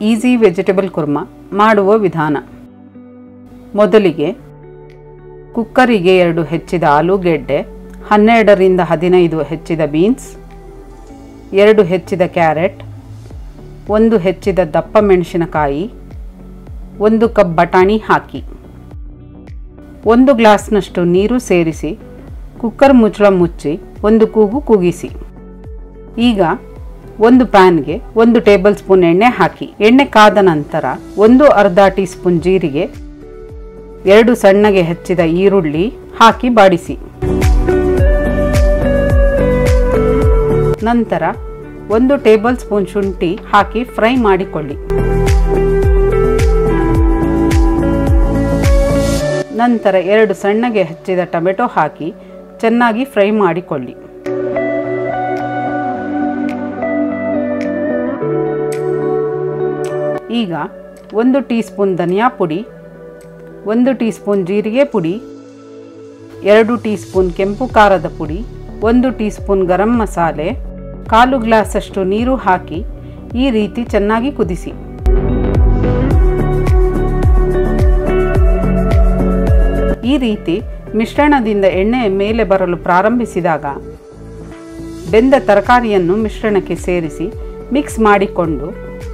easy vegetable Kurma ಮಾಡುವ ವಿಧಾನ ಮೊದಲಿಗೆ ಕುಕ್ಕರಿಗೆ ಎರಡು ಹೆಚ್ಚಿದ ಆಲೂಗೆಡ್ಡೆ ಹನ್ನೆರಡರಿಂದ ಹದಿನೈದು ಹೆಚ್ಚಿದ ಬೀನ್ಸ್ ಎರಡು ಹೆಚ್ಚಿದ ಕ್ಯಾರೆಟ್ ಒಂದು ಹೆಚ್ಚಿದ ದಪ್ಪ ಮೆಣಸಿನಕಾಯಿ ಒಂದು ಕಪ್ ಬಟಾಣಿ ಹಾಕಿ ಒಂದು ಗ್ಲಾಸ್ನಷ್ಟು ನೀರು ಸೇರಿಸಿ ಕುಕ್ಕರ್ ಮುಚ್ಚಳ ಮುಚ್ಚಿ ಒಂದು ಕೂಗು ಕೂಗಿಸಿ ಈಗ ಒಂದು ಪ್ಯಾನ್ಗೆ ಒಂದು ಟೇಬಲ್ ಸ್ಪೂನ್ ಎಣ್ಣೆ ಹಾಕಿ ಎಣ್ಣೆ ಕಾದ ನಂತರ ಒಂದು ಅರ್ಧ ಟೀ ಸ್ಪೂನ್ ಜೀರಿಗೆ ಎರಡು ಸಣ್ಣಗೆ ಹೆಚ್ಚಿದ ಈರುಳ್ಳಿ ಹಾಕಿ ಬಾಡಿಸಿ ನಂತರ ಒಂದು ಟೇಬಲ್ ಸ್ಪೂನ್ ಶುಂಠಿ ಹಾಕಿ ಫ್ರೈ ಮಾಡಿಕೊಳ್ಳಿ ನಂತರ ಎರಡು ಸಣ್ಣಗೆ ಹೆಚ್ಚಿದ ಟೊಮೆಟೊ ಹಾಕಿ ಚೆನ್ನಾಗಿ ಫ್ರೈ ಮಾಡಿಕೊಳ್ಳಿ ಈಗ ಒಂದು ಟೀ ಸ್ಪೂನ್ ಧನಿಯಾ ಪುಡಿ ಒಂದು ಟೀ ಸ್ಪೂನ್ ಜೀರಿಗೆ ಪುಡಿ ಎರಡು ಟೀ ಸ್ಪೂನ್ ಕೆಂಪು ಖಾರದ ಪುಡಿ ಒಂದು ಟೀ ಸ್ಪೂನ್ ಗರಂ ಮಸಾಲೆ ಕಾಲು ಗ್ಲಾಸಷ್ಟು ನೀರು ಹಾಕಿ ಈ ರೀತಿ ಚೆನ್ನಾಗಿ ಕುದಿಸಿ ಈ ರೀತಿ ಮಿಶ್ರಣದಿಂದ ಎಣ್ಣೆ ಮೇಲೆ ಬರಲು ಪ್ರಾರಂಭಿಸಿದಾಗ ಬೆಂದ ತರಕಾರಿಯನ್ನು ಮಿಶ್ರಣಕ್ಕೆ ಸೇರಿಸಿ ಮಿಕ್ಸ್ ಮಾಡಿಕೊಂಡು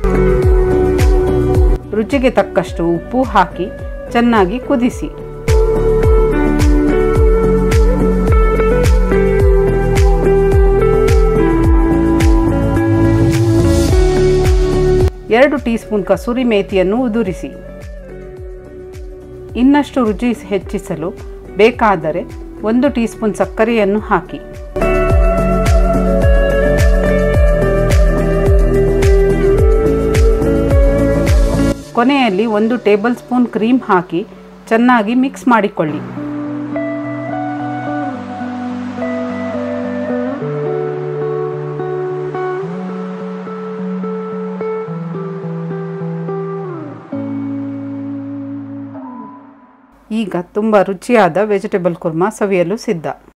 ರುಚಿಗೆ ತಕ್ಕಷ್ಟು ಉಪ್ಪು ಹಾಕಿ ಚೆನ್ನಾಗಿ ಕುದಿಸಿ ಎರಡು ಟೀ ಸ್ಪೂನ್ ಕಸೂರಿ ಮೇಥಿಯನ್ನು ಉದುರಿಸಿ ಇನ್ನಷ್ಟು ರುಚಿ ಹೆಚ್ಚಿಸಲು ಬೇಕಾದರೆ ಒಂದು ಟೀ ಸ್ಪೂನ್ ಸಕ್ಕರೆಯನ್ನು ಹಾಕಿ ಕೊನೆಯಲ್ಲಿ ಒಂದು ಟೇಬಲ್ ಸ್ಪೂನ್ ಕ್ರೀಮ್ ಹಾಕಿ ಚೆನ್ನಾಗಿ ಮಿಕ್ಸ್ ಮಾಡಿಕೊಳ್ಳಿ ಈಗ ತುಂಬ ರುಚಿಯಾದ ವೆಜಿಟೇಬಲ್ ಕುರ್ಮಾ ಸವಿಯಲು ಸಿದ್ಧ